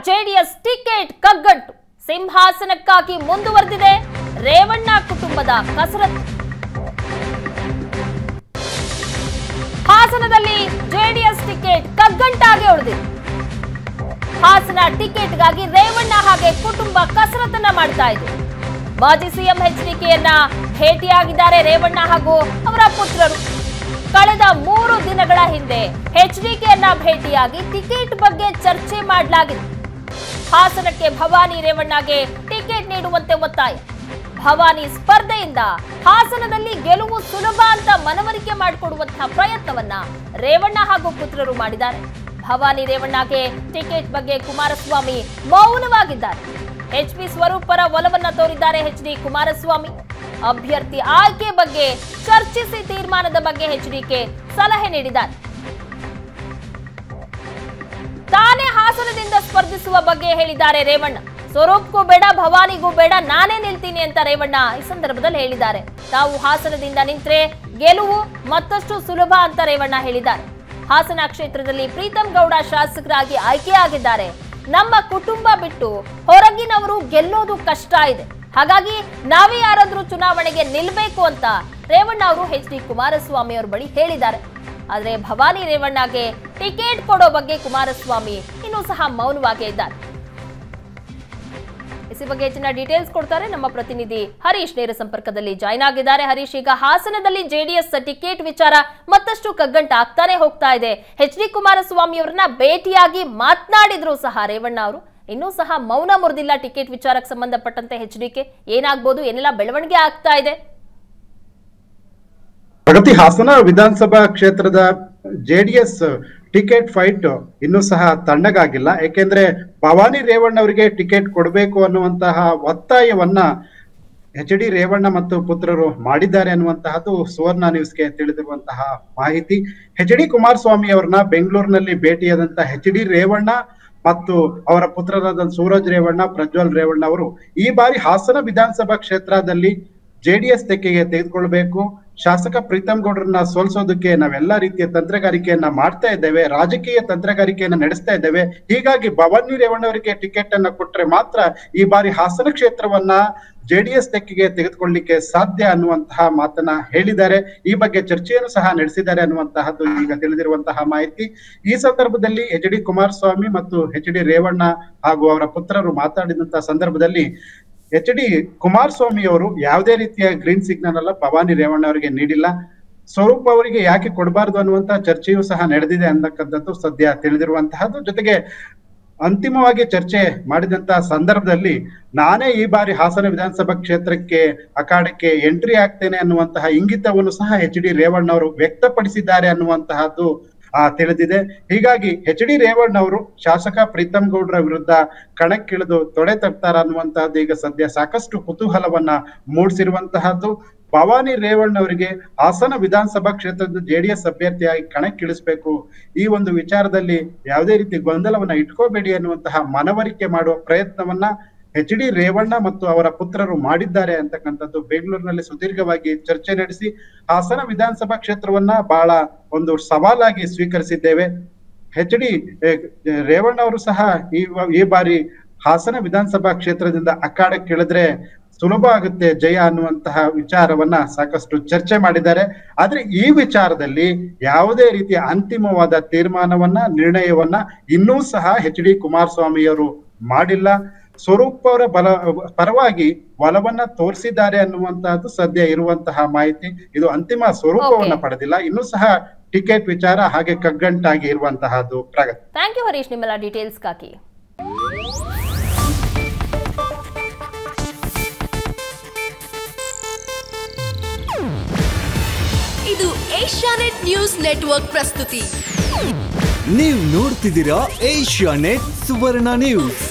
JDS ticket ಕಗ್ಗಂಟು ಸಿಂಹಾಸನಕ್ಕಾಗಿ ಮುಂದುವರೆದಿದೆ ರೇವಣ್ಣ ಕುಟುಂಬದ ಕಸರತ್ತು ಹಾಸನದಲ್ಲಿ ಜೆಡಿಎಸ್ ಟಿಕೆಟ್ ಕಗ್ಗಂಟಾಗಿ ಉಳಿದಿದೆ ಹಾಸನ ಟಿಕೆಟ್ಗಾಗಿ ರೇವಣ್ಣ ಹಾಗೆ ಕುಟುಂಬ ಕಸರತ್ತನ್ನ ಮಾಡ್ತಾ ಇದೆ ಮಾಜಿ ಸಿಎಂ ಎಚ್ಡಿಕೆಯನ್ನ ಭೇಟಿಯಾಗಿದ್ದಾರೆ ರೇವಣ್ಣ ಹಾಗೂ ಅವರ ಪುತ್ರರು ಕಳೆದ ಮೂರು ದಿನಗಳ ಹಿಂದೆ ಎಚ್ಡಿಕೆಯನ್ನ ಭೇಟಿಯಾಗಿ ಟಿಕೆಟ್ ಬಗ್ಗೆ ಚರ್ಚೆ ಮಾಡಲಾಗಿದೆ ಹಾಸನಕ್ಕೆ ಭವಾನಿ ರೇವಣ್ಣಗೆ ಟಿಕೆಟ್ ನೀಡುವಂತೆ ಒತ್ತಾಯ ಭವಾನಿ ಸ್ಪರ್ಧೆಯಿಂದ ಹಾಸನದಲ್ಲಿ ಗೆಲುವು ಸುಲಭ ಅಂತ ಮನವರಿಕೆ ಮಾಡಿಕೊಡುವಂತಹ ಪ್ರಯತ್ನವನ್ನ ರೇವಣ್ಣ ಹಾಗೂ ಪುತ್ರರು ಮಾಡಿದ್ದಾರೆ ಭವಾನಿ ರೇವಣ್ಣಗೆ ಟಿಕೆಟ್ ಬಗ್ಗೆ ಕುಮಾರಸ್ವಾಮಿ ಮೌನವಾಗಿದ್ದಾರೆ ಎಚ್ ಪಿ ಸ್ವರೂಪ್ ಪರ ಒಲವನ್ನ ತೋರಿದ್ದಾರೆ ಎಚ್ ಡಿ ಕುಮಾರಸ್ವಾಮಿ ಅಭ್ಯರ್ಥಿ ಆಯ್ಕೆ ಬಗ್ಗೆ ಚರ್ಚಿಸಿ ತೀರ್ಮಾನದ ಬಗ್ಗೆ ಎಚ್ಡಿಕೆ ಸಲಹೆ ನೀಡಿದ್ದಾರೆ ತಾನೇ ಹಾಸನದಿಂದ ಸ್ಪರ್ಧಿಸುವ ಬಗ್ಗೆ ಹೇಳಿದ್ದಾರೆ ರೇವಣ್ಣ ಸ್ವರೂಪ್ಗೂ ಬೇಡ ಭವಾನಿಗೂ ಬೇಡ ನಾನೇ ನಿಲ್ತೀನಿ ಅಂತ ರೇವಣ್ಣ ಈ ಸಂದರ್ಭದಲ್ಲಿ ಹೇಳಿದ್ದಾರೆ ತಾವು ಹಾಸನದಿಂದ ನಿಂತ್ರೆ ಗೆಲುವು ಮತ್ತಷ್ಟು ಸುಲಭ ಅಂತ ರೇವಣ್ಣ ಹೇಳಿದ್ದಾರೆ ಹಾಸನ ಕ್ಷೇತ್ರದಲ್ಲಿ ಪ್ರೀತಂ ಗೌಡ ಶಾಸಕರಾಗಿ ಆಯ್ಕೆಯಾಗಿದ್ದಾರೆ ನಮ್ಮ ಕುಟುಂಬ ಬಿಟ್ಟು ಹೊರಗಿನವರು ಗೆಲ್ಲೋದು ಕಷ್ಟ ಇದೆ ಹಾಗಾಗಿ ನಾವೇ ಯಾರಾದ್ರೂ ಚುನಾವಣೆಗೆ ನಿಲ್ಬೇಕು ಅಂತ ರೇವಣ್ಣ ಅವರು ಎಚ್ ಡಿ ಕುಮಾರಸ್ವಾಮಿ ಅವ್ರ ಬಳಿ ಹೇಳಿದ್ದಾರೆ ಆದ್ರೆ ಭವಾನಿ ರೇವಣ್ಣಗೆ ಟಿಕೆಟ್ ಕೊಡೋ ಬಗ್ಗೆ ಕುಮಾರಸ್ವಾಮಿ ಇನ್ನೂ ಸಹ ಮೌನವಾಗೇ ಇದ್ದಾರೆ ಇಸಿ ಬಗ್ಗೆ ಹೆಚ್ಚಿನ ಡೀಟೇಲ್ಸ್ ಕೊಡ್ತಾರೆ ನಮ್ಮ ಪ್ರತಿನಿಧಿ ಹರೀಶ್ ನೇರ ಸಂಪರ್ಕದಲ್ಲಿ ಜಾಯ್ನ್ ಆಗಿದ್ದಾರೆ ಹರೀಶ್ ಈಗ ಹಾಸನದಲ್ಲಿ ಜೆಡಿಎಸ್ ಟಿಕೆಟ್ ವಿಚಾರ ಮತ್ತಷ್ಟು ಕಗ್ಗಂಟ ಆಗ್ತಾನೆ ಹೋಗ್ತಾ ಇದೆ ಎಚ್ ಡಿ ಕುಮಾರಸ್ವಾಮಿ ಅವರನ್ನ ಭೇಟಿಯಾಗಿ ಮಾತನಾಡಿದ್ರು ಸಹ ರೇವಣ್ಣ ಅವರು ಇನ್ನೂ ಸಹ ಮೌನ ಮುರಿದಿಲ್ಲ ಟಿಕೆಟ್ ವಿಚಾರಕ್ಕೆ ಸಂಬಂಧಪಟ್ಟಂತೆ ಎಚ್ ಡಿಕೆ ಏನಾಗ್ಬೋದು ಏನೆಲ್ಲ ಬೆಳವಣಿಗೆ ಆಗ್ತಾ ಇದೆ ಪ್ರಗತಿ ಹಾಸನ ವಿಧಾನಸಭಾ ಕ್ಷೇತ್ರದ ಜೆಡಿಎಸ್ ಟಿಕೆಟ್ ಫೈಟ್ ಇನ್ನೂ ಸಹ ತಣ್ಣಗಾಗಿಲ್ಲ ಏಕೆಂದ್ರೆ ಭವಾನಿ ರೇವಣ್ಣ ಅವರಿಗೆ ಟಿಕೆಟ್ ಕೊಡಬೇಕು ಅನ್ನುವಂತಹ ಒತ್ತಾಯವನ್ನ ಎಚ್ ಡಿ ರೇವಣ್ಣ ಮತ್ತು ಪುತ್ರರು ಮಾಡಿದ್ದಾರೆ ಅನ್ನುವಂತಹದ್ದು ಸುವರ್ಣ ನ್ಯೂಸ್ಗೆ ತಿಳಿದಿರುವಂತಹ ಮಾಹಿತಿ ಎಚ್ ಡಿ ಕುಮಾರಸ್ವಾಮಿ ಅವರನ್ನ ಬೆಂಗಳೂರಿನಲ್ಲಿ ಭೇಟಿಯಾದಂತಹ ಎಚ್ ಡಿ ರೇವಣ್ಣ ಮತ್ತು ಅವರ ಪುತ್ರರಾದ ಸೂರಜ್ ರೇವಣ್ಣ ಪ್ರಜ್ವಲ್ ರೇವಣ್ಣ ಅವರು ಈ ಬಾರಿ ಹಾಸನ ವಿಧಾನಸಭಾ ಕ್ಷೇತ್ರದಲ್ಲಿ ಜೆಡಿಎಸ್ ತೆಕ್ಕೆಗೆ ತೆಗೆದುಕೊಳ್ಬೇಕು ಶಾಸಕ ಪ್ರೀತಮ್ ಗೌಡ್ರನ್ನ ಸೋಲ್ಸೋದಕ್ಕೆ ನಾವೆಲ್ಲಾ ರೀತಿಯ ತಂತ್ರಗಾರಿಕೆಯನ್ನ ಮಾಡ್ತಾ ಇದ್ದೇವೆ ರಾಜಕೀಯ ತಂತ್ರಗಾರಿಕೆಯನ್ನ ನಡೆಸ್ತಾ ಇದ್ದೇವೆ ಹೀಗಾಗಿ ಭವಾನಿ ರೇವಣ್ಣ ಅವರಿಗೆ ಟಿಕೆಟ್ ಅನ್ನ ಕೊಟ್ರೆ ಮಾತ್ರ ಈ ಬಾರಿ ಹಾಸನ ಕ್ಷೇತ್ರವನ್ನ ಜೆಡಿಎಸ್ ತೆಕ್ಕೆಗೆ ತೆಗೆದುಕೊಳ್ಳಿಕ್ಕೆ ಸಾಧ್ಯ ಅನ್ನುವಂತಹ ಮಾತನ್ನ ಹೇಳಿದ್ದಾರೆ ಈ ಬಗ್ಗೆ ಚರ್ಚೆಯನ್ನು ಸಹ ನಡೆಸಿದ್ದಾರೆ ಅನ್ನುವಂತಹದ್ದು ಈಗ ತಿಳಿದಿರುವಂತಹ ಮಾಹಿತಿ ಈ ಸಂದರ್ಭದಲ್ಲಿ ಎಚ್ ಡಿ ಕುಮಾರಸ್ವಾಮಿ ಮತ್ತು ಎಚ್ ಡಿ ರೇವಣ್ಣ ಹಾಗೂ ಅವರ ಪುತ್ರರು ಮಾತಾಡಿದಂತಹ ಸಂದರ್ಭದಲ್ಲಿ ಎಚ್ ಡಿ ಕುಮಾರಸ್ವಾಮಿ ಅವರು ಯಾವುದೇ ರೀತಿಯ ಗ್ರೀನ್ ಸಿಗ್ನಲ್ ಅಲ್ಲ ಭವಾನಿ ರೇವಣ್ಣ ಅವರಿಗೆ ನೀಡಿಲ್ಲ ಸ್ವರೂಪ್ ಅವರಿಗೆ ಯಾಕೆ ಕೊಡಬಾರದು ಅನ್ನುವಂತ ಚರ್ಚೆಯೂ ಸಹ ನಡೆದಿದೆ ಅನ್ನತಕ್ಕಂಥದ್ದು ಸದ್ಯ ತಿಳಿದಿರುವಂತಹದ್ದು ಜೊತೆಗೆ ಅಂತಿಮವಾಗಿ ಚರ್ಚೆ ಮಾಡಿದಂತಹ ಸಂದರ್ಭದಲ್ಲಿ ನಾನೇ ಈ ಬಾರಿ ಹಾಸನ ವಿಧಾನಸಭಾ ಕ್ಷೇತ್ರಕ್ಕೆ ಅಖಾಡಕ್ಕೆ ಎಂಟ್ರಿ ಆಗ್ತೇನೆ ಅನ್ನುವಂತಹ ಇಂಗಿತವನ್ನು ಸಹ ಎಚ್ ಡಿ ರೇವಣ್ಣ ಅವರು ವ್ಯಕ್ತಪಡಿಸಿದ್ದಾರೆ ಅನ್ನುವಂತಹದ್ದು ಆ ತಿಳಿದಿದೆ ಹೀಗಾಗಿ ಎಚ್ ಡಿ ರೇವಣ್ಣ ಅವರು ಶಾಸಕ ಪ್ರೀತಮ್ ಗೌಡ್ರ ವಿರುದ್ಧ ಕಣಕ್ಕಿಳಿದು ತೊಡೆ ತಟ್ತಾರ ಅನ್ನುವಂತಹದ್ದು ಈಗ ಸದ್ಯ ಸಾಕಷ್ಟು ಕುತೂಹಲವನ್ನ ಮೂಡಿಸಿರುವಂತಹದ್ದು ಭವಾನಿ ರೇವಣ್ಣ ಅವರಿಗೆ ಹಾಸನ ವಿಧಾನಸಭಾ ಕ್ಷೇತ್ರದ ಜೆಡಿಎಸ್ ಅಭ್ಯರ್ಥಿಯಾಗಿ ಕಣಕ್ಕಿಳಿಸ್ಬೇಕು ಈ ಒಂದು ವಿಚಾರದಲ್ಲಿ ಯಾವುದೇ ರೀತಿ ಗೊಂದಲವನ್ನ ಇಟ್ಕೋಬೇಡಿ ಅನ್ನುವಂತಹ ಮನವರಿಕೆ ಮಾಡುವ ಪ್ರಯತ್ನವನ್ನ ಎಚ್ ಡಿ ರೇವಣ್ಣ ಮತ್ತು ಅವರ ಪುತ್ರರು ಮಾಡಿದ್ದಾರೆ ಅಂತಕ್ಕಂಥದ್ದು ಬೆಂಗಳೂರಿನಲ್ಲಿ ಸುದೀರ್ಘವಾಗಿ ಚರ್ಚೆ ನಡೆಸಿ ಹಾಸನ ವಿಧಾನಸಭಾ ಕ್ಷೇತ್ರವನ್ನ ಬಹಳ ಒಂದು ಸವಾಲಾಗಿ ಸ್ವೀಕರಿಸಿದ್ದೇವೆ ಎಚ್ ಡಿ ರೇವಣ್ಣ ಅವರು ಸಹ ಈ ಈ ಬಾರಿ ಹಾಸನ ವಿಧಾನಸಭಾ ಕ್ಷೇತ್ರದಿಂದ ಅಖಾಡಕ್ಕಿಳಿದ್ರೆ ಸುಲಭ ಆಗುತ್ತೆ ಜಯ ಅನ್ನುವಂತಹ ವಿಚಾರವನ್ನ ಸಾಕಷ್ಟು ಚರ್ಚೆ ಮಾಡಿದ್ದಾರೆ ಆದ್ರೆ ಈ ವಿಚಾರದಲ್ಲಿ ಯಾವುದೇ ರೀತಿಯ ಅಂತಿಮವಾದ ತೀರ್ಮಾನವನ್ನ ನಿರ್ಣಯವನ್ನ ಇನ್ನೂ ಸಹ ಎಚ್ ಡಿ ಕುಮಾರಸ್ವಾಮಿಯವರು ಮಾಡಿಲ್ಲ ಸ್ವರೂಪ್ ಅವರ ಬಲ ಪರವಾಗಿ ಬಲವನ್ನ ತೋರಿಸಿದ್ದಾರೆ ಅನ್ನುವಂತಹದ್ದು ಸದ್ಯ ಇರುವಂತಹ ಮಾಹಿತಿ ಇದು ಅಂತಿಮ ಸ್ವರೂಪವನ್ನ Okay. ಪಡೆದಿಲ್ಲ ಇನ್ನೂ ಸಹ ಟಿಕೆಟ್ ವಿಚಾರ ಹಾಗೆ ಕಗ್ಗಂಟಾಗಿ ಇರುವಂತಹದ್ದು ಪ್ರಗತಿ ಥ್ಯಾಂಕ್ ಯು ಹರೀಶ್ ನಿಮ್ಮೆಲ್ಲ ಡೀಟೇಲ್ಸ್ಗಾಗಿ ಇದು ಏಷ್ಯಾನೆಟ್ ನ್ಯೂಸ್ ನೆಟ್ವರ್ಕ್ ಪ್ರಸ್ತುತಿ ನೀವು ನೋಡ್ತಿದ್ದೀರಾ ಏಷ್ಯಾ ನೆಟ್ ಸುವರ್ಣ ನ್ಯೂಸ್